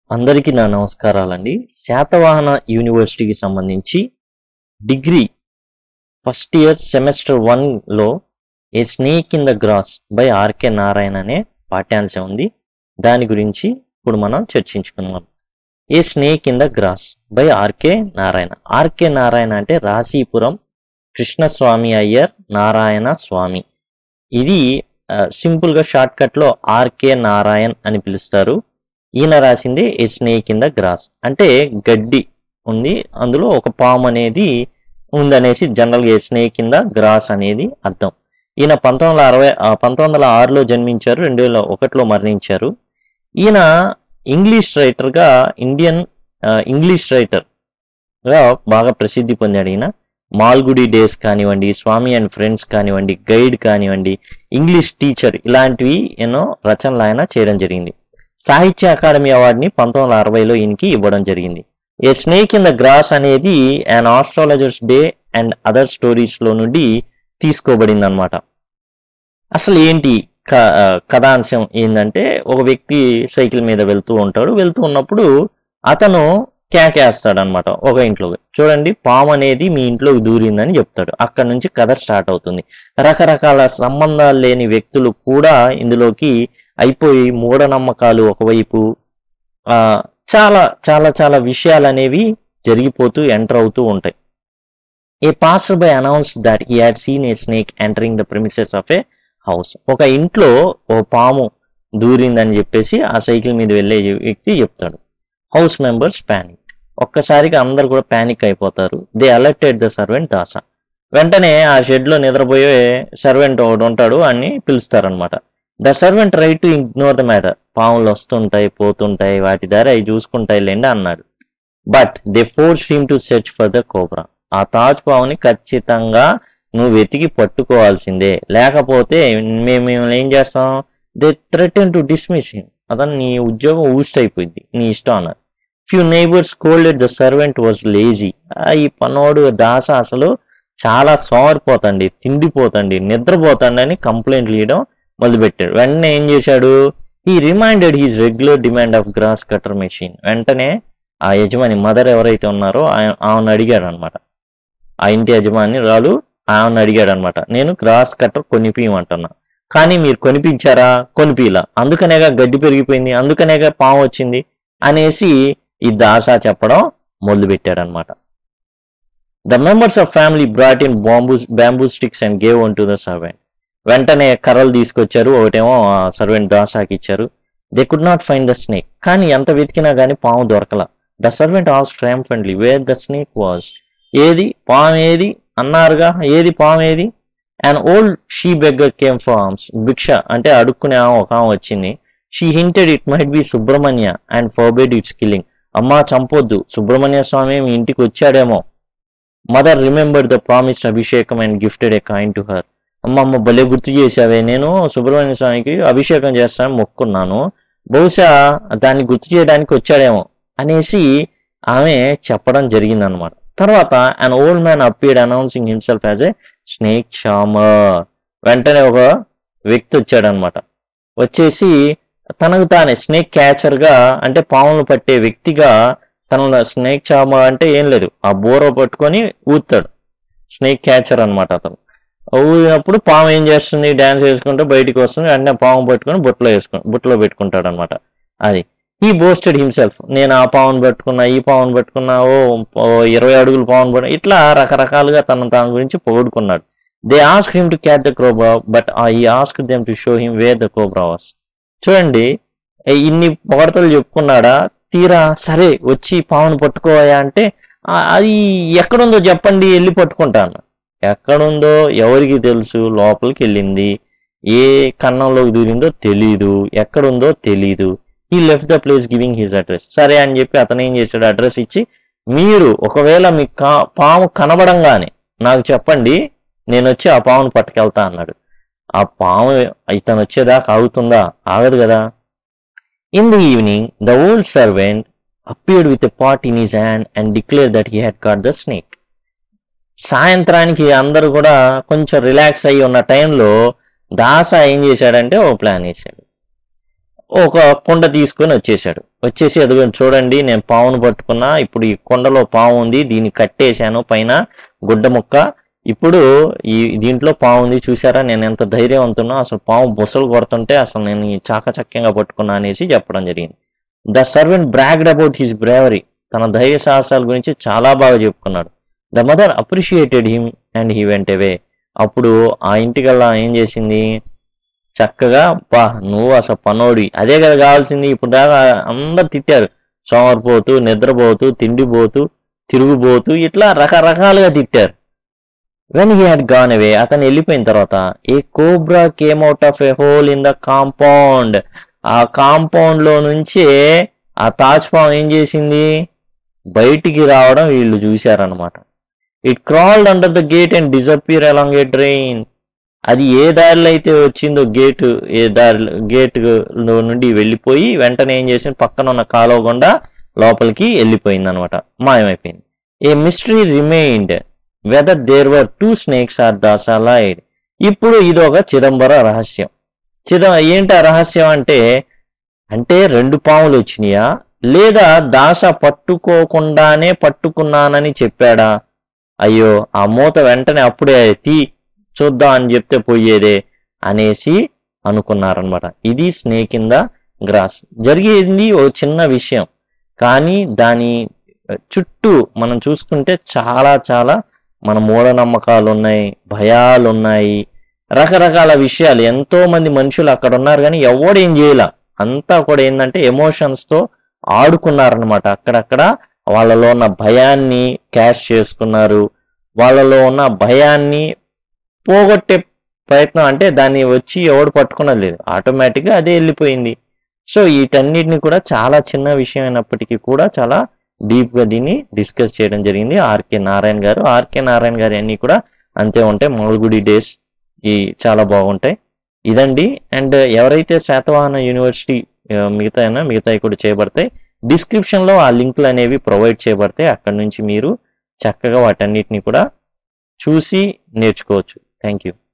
అందరికీ నా నమస్కారాలండి శాతవాహన యూనివర్సిటీకి సంబంధించి డిగ్రీ ఫస్ట్ ఇయర్ సెమిస్టర్ వన్లో a snake in the grass by R K Narayana అనే పాఠ్యాంశం ఉంది దాని గురించి ఇప్పుడు మనం చర్చించుకుందాం a snake in the grass by R K Narayana R K Narayana అంటే రాశీపురం కృష్ణస్వామి అయ్యర్ నారాయణ స్వామి ఇది ఆ, సింపుల్ గా షార్ట్ కట్ లో ఆర్కే నారాయణ్ అని పిలుస్తారు ఈయన రాసింది a snake in the grass అంటే గడ్డి ఉంది అందులో ఒక పాము అనేది ఉందనేసి జనరల్ గా a snake in the grass అనేది అర్థం ఈయన పంతొమ్మిది వందల అరవై ఆ, పంతొమ్మిది వందల ఆరులో జన్మించారు రెండు వేల ఒకటిలో మరణించారు ఈయన ఇంగ్లీష్ రైటర్ గా ఇండియన్ ఆ, ఇంగ్లీష్ రైటర్ గా బాగా ప్రసిద్ధి పొందాడు ఈయన మాల్గుడి డేస్ కానివ్వండి స్వామి అండ్ ఫ్రెండ్స్ కానివ్వండి గైడ్ కానివ్వండి ఇంగ్లీష్ టీచర్ ఇలాంటివి ఎన్నో రచనలు ఆయన చేయడం జరిగింది సాహిత్య అకాడమీ అవార్డుని పంతొమ్మిది వందల అరవైలో ఈయనకి ఇవ్వడం జరిగింది a snake in the grass అనేది and astrologer's day and other stories లో నుండి తీసుకోబడింది అనమాట అసలు ఏంటి క- ఆ, కథాంశం ఏంటంటే ఒక వ్యక్తి సైకిల్ మీద వెళ్తూ ఉంటాడు వెళ్తూ ఉన్నప్పుడు అతను కేకేస్తాడు అనమాట ఒక ఇంట్లో చూడండి పాము అనేది మీ ఇంట్లోకి దూరిందని చెప్తాడు అక్కడ నుంచి కథ స్టార్ట్ అవుతుంది రకరకాల సంబంధాలు లేని వ్యక్తులు కూడా ఇందులోకి అయిపోయి మూఢనమ్మకాలు ఒకవైపు ఆ చాలా చాలా చాలా విషయాలు అనేవి జరిగిపోతూ ఎంటర్ అవుతూ ఉంటాయి a pastor by announce that he had seen a snake entering the premises of a house ఒక ఇంట్లో ఓ పాము దూరిందని చెప్పేసి ఆ సైకిల్ మీద వెళ్ళే వ్యక్తి చెప్తాడు హౌస్ మెంబర్స్ ప్యానిక్ ఒక్కసారిగా అందరు కూడా ప్యానిక్ అయిపోతారు దే అలర్టెడ్ ద సర్వెంట్ దాస వెంటనే ఆ షెడ్ లో నిద్రపోయే సర్వెంట్ ఒకడు ఉంటాడు అని పిలుస్తారనమాట the servant right to ignore the matter పాములు వస్తుంటాయి పోతుంటాయి వాటి దారి అవి చూసుకుంటాయి లేండి అన్నాడు but they force him to search for the cobra ఆ తాజ్ పావుని ఖచ్చితంగా నువ్వు వెతికి పట్టుకోవాల్సిందే లేకపోతే మేము మేము ఏం చేస్తాం they threaten to dismiss him అతను నీ ఉద్యోగం ఊస్ట్ అయిపోయింది నీ ఇష్టం అన్నారు few neighbours scolded the servant was lazy ఈ పనోడు దాస అసలు చాలా సోమరిపోతండి తిండిపోతండి నిద్రపోతండి అని కంప్లైంట్లు ఇవ్వడం మొదలుపెట్టాడు వెంటనే ఏం చేశాడు ఈ reminded his regular demand of grass cutter machine వెంటనే ఆ యజమాని మదర్ ఎవరైతే ఉన్నారో ఆయ- ఆమెను అడిగాడు అనమాట ఆ ఇంటి యజమాని రాలు ఆమెను అడిగాడు అనమాట నేను గ్రాస్ కట్టర్ కొనిపించమంటున్నా కానీ మీరు కొనిపించారా కొనిపిలా అందుకనేగా గడ్డి పెరిగిపోయింది అందుకనేగా పాము వచ్చింది అనేసి ఈ దాస చెప్పడం మొదలు పెట్టాడు అనమాట the members of family brought in bamboo bamboo sticks and gave one to the servant వెంటనే కర్రలు తీసుకొచ్చారు ఒకటేమో సర్వెంట్ దాసాకి ఇచ్చారు they could not find the snake కానీ ఎంత వెతికినా కానీ పాము దొరకల ద సర్వెంట్ ఆస్ triumphantly where the snake was ఏది పాము ఏది అన్నారుగా ఏది పాము ఏది and old she beggar came for alms భిక్ష అంటే అడుక్కునే ఆమె ఒక ఆమె వచ్చింది she hinted it might be Subrahmanya and forbade its killing అమ్మా చంపొద్దు సుబ్రహ్మణ్య స్వామి మీ ఇంటికి వచ్చాడేమో mother remember the promised abhishekam and gifted a coin to her అమ్మమ్మ భలే గుర్తు చేసావే నేను సుబ్రహ్మణ్య స్వామికి అభిషేకం చేస్తానని మొక్కున్నాను బహుశా దాన్ని గుర్తు చేయడానికి వచ్చాడేమో అనేసి ఆమె చెప్పడం జరిగిందనమాట తర్వాత an old man appeared announcing himself as a snake charmer వెంటనే ఒక వ్యక్తి వచ్చాడనమాట వచ్చేసి తనకు తానే స్నేక్ క్యాచర్ గా అంటే పాములు పట్టే వ్యక్తిగా తన స్నేక్ చామర్ అంటే ఏం లేదు ఆ బోర పట్టుకొని ఊతాడు స్నేక్ క్యాచర్ అన్నమాట అతను ఊదినప్పుడు పాము ఏం చేస్తుంది డాన్స్ వేసుకుంటూ బయటికి వస్తుంది వెంటనే పాము పట్టుకొని బుట్టలో వేసుకుని బుట్టలో పెట్టుకుంటాడు అనమాట అది ఈ బోస్టెడ్ హిమ్సెల్ఫ్ నేను ఆ పావును పట్టుకున్నా ఈ పావును పట్టుకున్నా ఓ ఓ ఇరవై అడుగులు పావును పట్టు ఇట్లా రకరకాలుగా తన తన గురించి పొగుడుకున్నాడు they ask him to catch the cobra but he ask them to show him where the cobra was చూడండి ఏ ఇన్ని పొగడతలు చెప్పుకున్నాడా తీరా సరే వచ్చి పావును పట్టుకోవా అంటే "ఆ, అది ఎక్కడుందో చెప్పండి వెళ్ళి పట్టుకుంటాను ఎక్కడుందో ఎవరికి తెలుసు లోపలికి వెళ్ళింది ఏ కన్నంలోకి దూరిందో తెలీదు ఎక్కడుందో తెలీదు he left the place giving his address సరే అని చెప్పి అతను ఏం చేశాడు అడ్రస్ ఇచ్చి మీరు ఒకవేళ మీ కా పాము కనబడంగానే నాకు చెప్పండి నేను వచ్చి ఆ పామును పట్టుకెళ్తా అన్నాడు ఆ పాము ఇతను వచ్చేదాకా ఆగుతుందా ఆగదు కదా in the evening the old servant appeared with a pot in his hand and declare that he had caught the snake సాయంత్రానికి అందరూ కూడా కొంచెం రిలాక్స్ అయ్యి ఉన్న టైంలో దాస ఏం చేశాడంటే ఓ ప్లాన్ వేశాడు ఒక కుండ తీసుకొని వచ్చేసాడు వచ్చేసి అదిగో చూడండి నేను పావును పట్టుకున్నా ఇప్పుడు ఈ కుండలో పాము ఉంది దీన్ని కట్టేశాను పైన గుడ్డ ముక్క ఇప్పుడు ఈ దీంట్లో పాము ఉంది చూసారా నేను ఎంత ధైర్యవంతున్నా అసలు పాము బుసలు కొడుతుంటే అసలు నేను ఈ చాకచక్యంగా పట్టుకున్నా అనేసి చెప్పడం జరిగింది the servant bragged about his bravery తన ధైర్య సాహసాల గురించి చాలా బాగా చెప్పుకున్నాడు the mother appreciated him and he went away అప్పుడు ఆ ఇంటికల్లా ఏం చేసింది చక్కగా బా నువ్వు అసలు పనోడి అదే కదా కావాల్సింది ఇప్పుడు దాకా అందరు తిట్టారు సోమరిపోతూ నిద్రపోతూ తిండిపోతూ తిరుగుబోతూ ఇట్లా రకరకాలుగా తిట్టారు when he had gone away అతను వెళ్ళిపోయిన తర్వాత a cobra came out of a hole in the compound ఆ కాంపౌండ్ లో నుంచే ఆ తాజ్పాం ఏం చేసింది బయటికి రావడం వీళ్ళు చూశారనమాట it crawled under the gate and disappear along a drain అది ఏ దారిలో అయితే వచ్చిందో గేట్ ఏ దారి గేట్ నుండి వెళ్ళిపోయి వెంటనే ఏం చేసింది పక్కన ఉన్న కాలువ గుండా లోపలికి వెళ్ళిపోయింది అనమాట మాయమైపోయింది a mystery remained whether there were two snakes or Dasa lied ఇప్పుడు ఇది ఒక చిదంబర రహస్యం చిద ఏంటి ఆ రహస్యం అంటే అంటే రెండు పాములు వచ్చినాయా లేదా దాస పట్టుకోకుండానే పట్టుకున్నానని చెప్పాడా అయ్యో ఆ మూత వెంటనే అప్పుడే తీ చూద్దాం అని చెప్తే పోయేదే అనేసి అనుకున్నారనమాట ఇది స్నేక్ ఇన్ ద గ్రాస్ జరిగేది ఓ చిన్న విషయం కానీ దాని చుట్టూ మనం చూసుకుంటే చాలా చాలా మన మూఢనమ్మకాలు ఉన్నాయి భయాలు ఉన్నాయి రకరకాల విషయాలు ఎంతో మంది మనుషులు అక్కడ ఉన్నారు కానీ ఎవడేం చేయలే అంతా కూడా ఏంటంటే ఎమోషన్స్ తో ఆడుకున్నారనమాట అక్కడక్కడ వాళ్ళలో ఉన్న భయాన్ని క్యాష్ చేసుకున్నారు వాళ్ళలో ఉన్న భయాన్ని పోగొట్టే ప్రయత్నం అంటే దాన్ని వచ్చి ఎవడు పట్టుకున్నది లేదు ఆటోమేటిక్గా అదే వెళ్ళిపోయింది సో వీటన్నిటిని కూడా చాలా చిన్న విషయం అయినప్పటికీ కూడా చాలా డీప్ గా దీన్ని డిస్కస్ చేయడం జరిగింది ఆర్కే నారాయణ గారు ఆర్కే నారాయణ గారు అన్ని కూడా అంతే ఉంటాయి మాల్గుడి డేస్ ఈ చాలా బాగుంటాయి ఇదండి అండ్ ఎవరైతే శాతవాహన యూనివర్సిటీ ఆ, మిగతా మిగతాయి కూడా చేయబడతాయి డిస్క్రిప్షన్ లో ఆ లింకులు అనేవి ప్రొవైడ్ చేయబడతాయి అక్కడ నుంచి మీరు చక్కగా వాటన్నిటిని కూడా చూసి నేర్చుకోవచ్చు థ్యాంక్ యూ